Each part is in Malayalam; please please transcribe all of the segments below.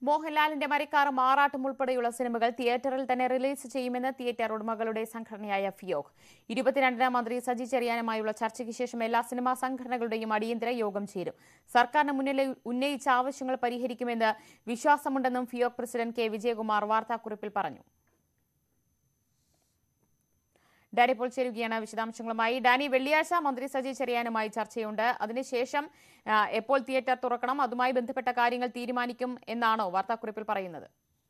മോഹൻലാലിന്റെ മരിക്കാറും ആറാട്ടും ഉൾപ്പെടെയുള്ള സിനിമകൾ തിയേറ്ററിൽ തന്നെ റിലീസ് ചെയ്യുമെന്ന് തിയേറ്റർ ഉടമകളുടെ സംഘടനയായ ഫിയോക് ഇരുപത്തിരണ്ടിന് മന്ത്രി സജി ചെറിയാനുമായുള്ള ചർച്ചയ്ക്ക് ശേഷം എല്ലാ സിനിമാ സംഘടനകളുടെയും അടിയന്തര യോഗം ചേരും സർക്കാരിന് മുന്നിൽ ഉന്നയിച്ച ആവശ്യങ്ങൾ പരിഹരിക്കുമെന്ന് വിശ്വാസമുണ്ടെന്നും ഫിയോക് പ്രസിഡന്റ് കെ വിജയകുമാർ വാർത്താക്കുറിപ്പിൽ പറഞ്ഞു ഡാനി ഇപ്പോൾ ചേരുകയാണ് വിശദാംശങ്ങളുമായി ഡാനി വെള്ളിയാഴ്ച മന്ത്രി സജി ചെറിയാനുമായി ചർച്ചയുണ്ട് അതിനുശേഷം ആ, എപ്പോൾ തിയേറ്റർ തുറക്കണം അതുമായി ബന്ധപ്പെട്ട കാര്യങ്ങൾ തീരുമാനിക്കും എന്നാണോ വാർത്താക്കുറിപ്പിൽ പറയുന്നത്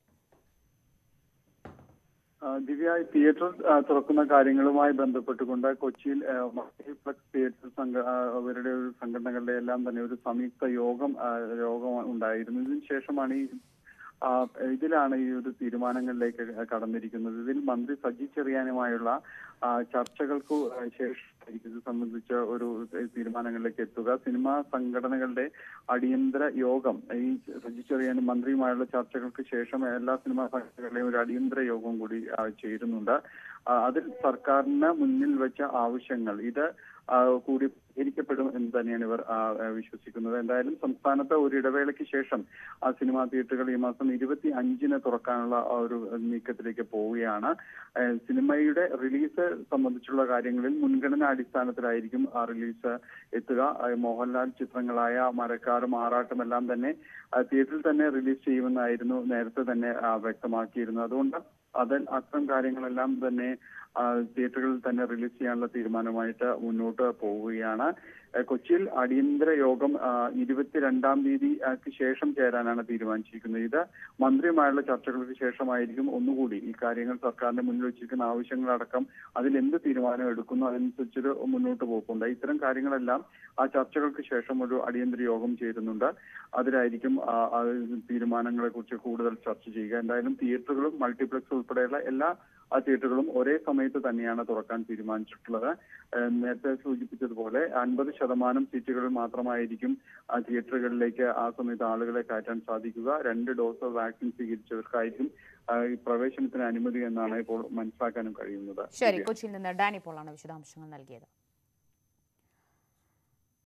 ആ, ദിവ്യ ഈ തിയേറ്റർ ആ, തുറക്കുന്ന കാര്യങ്ങളുമായി ബന്ധപ്പെട്ടുകൊണ്ട് കൊച്ചിയിൽ ആ, മൾട്ടിപ്ലക്സ് തിയേറ്റർ സംഘ ആ, അവരുടെ ഒരു സംഘടനകളുടെ എല്ലാം തന്നെ ഒരു സംയുക്ത യോഗം ആ, യോഗം ഉണ്ടായിരുന്നു ഇതിന് ശേഷമാണ് ഈ ആ, ഇതിലാണ് ഈ ഒരു തീരുമാനങ്ങളിലേക്ക് കടന്നിരിക്കുന്നത് ഇതിൽ മന്ത്രി സജി ചെറിയാനുമായുള്ള ആ, ചർച്ചകൾക്ക് ശേഷം ഇത് സംബന്ധിച്ച ഒരു തീരുമാനങ്ങളിലേക്ക് എത്തുക സിനിമാ സംഘടനകളുടെ അടിയന്തര യോഗം ഈ സജി ചെറിയാനും മന്ത്രിയുമായുള്ള ചർച്ചകൾക്ക് ശേഷം എല്ലാ സിനിമാ സംഘടനകളുടെയും ഒരു അടിയന്തര യോഗം കൂടി ആ, ചേരുന്നുണ്ട് ആ, അതിൽ സർക്കാരിന് മുന്നിൽ വെച്ച ആവശ്യങ്ങൾ ഇത് ആ, കൂടി പരിഹരിക്കപ്പെടും എന്ന് തന്നെയാണ് ഇവർ ആ, ആ, വിശ്വസിക്കുന്നത് എന്തായാലും സംസ്ഥാനത്ത് ഒരു ഇടവേളയ്ക്ക് ശേഷം ആ സിനിമാ തിയേറ്ററുകൾ ഈ മാസം ഇരുപത്തി അഞ്ചിന് തുറക്കാനുള്ള ആ ഒരു നീക്കത്തിലേക്ക് പോവുകയാണ് ഏ, സിനിമയുടെ റിലീസ് സംബന്ധിച്ചുള്ള കാര്യങ്ങളിൽ മുൻഗണനാ അടിസ്ഥാനത്തിലായിരിക്കും ആ റിലീസ് എത്തുക ആ, മോഹൻലാൽ ചിത്രങ്ങളായ മരക്കാറും ആറാട്ടും എല്ലാം തന്നെ ആ, തിയേറ്ററിൽ തന്നെ റിലീസ് ചെയ്യുമെന്നായിരുന്നു നേരത്തെ തന്നെ ആ, വ്യക്തമാക്കിയിരുന്നത് അതുകൊണ്ട് അതിൽ അത്തരം കാര്യങ്ങളെല്ലാം തന്നെ ആ, തിയേറ്ററുകളിൽ തന്നെ റിലീസ് ചെയ്യാനുള്ള തീരുമാനമായിട്ട് മുന്നോട്ട് പോവുകയാണ് ഏഹ് കൊച്ചിയിൽ അടിയന്തര യോഗം ആ, ഇരുപത്തിരണ്ടാം തീയതിക്ക് ശേഷം ചേരാനാണ് തീരുമാനിച്ചിരിക്കുന്നത് ഇത് മന്ത്രിയുമായുള്ള ചർച്ചകൾക്ക് ശേഷമായിരിക്കും ഒന്നുകൂടി ഈ കാര്യങ്ങൾ സർക്കാരിന്റെ മുന്നിൽ വെച്ചിരിക്കുന്ന ആവശ്യങ്ങളടക്കം അതിൽ എന്ത് തീരുമാനം എടുക്കുന്നു അതനുസരിച്ചൊരു മുന്നോട്ട് പോക്കുണ്ട് ഇത്തരം കാര്യങ്ങളെല്ലാം ആ ചർച്ചകൾക്ക് ശേഷം ഒരു അടിയന്തര യോഗം ചേരുന്നുണ്ട് അതിലായിരിക്കും ആ, ആ തീരുമാനങ്ങളെ കുറിച്ച് കൂടുതൽ ചർച്ച ചെയ്യുക എന്തായാലും തിയേറ്ററുകളും മൾട്ടിപ്ലക്സ് ഉൾപ്പെടെയുള്ള എല്ലാ ആ തിയേറ്ററുകളും ഒരേ സമയത്ത് തന്നെയാണ് തുറക്കാൻ തീരുമാനിച്ചിട്ടുള്ളത് ഏഹ് നേരത്തെ സൂചിപ്പിച്ചതുപോലെ അൻപത് ശതമാനം സീറ്റുകളിൽ മാത്രമായിരിക്കും ആ തിയേറ്ററുകളിലേക്ക് ആ സമയത്ത് ആളുകളെ കയറ്റാൻ സാധിക്കുക രണ്ട് ഡോസ് വാക്സിൻ സ്വീകരിച്ചവർക്കായിരിക്കും ആ, ഈ പ്രവേശനത്തിന് അനുമതി എന്നാണ് ഇപ്പോൾ മനസ്സിലാക്കാനും കഴിയുന്നത് ശരി കൊച്ചിയിൽ നിന്ന് ഡാനി പോളാണ് വിശദാംശങ്ങൾ നൽകിയത്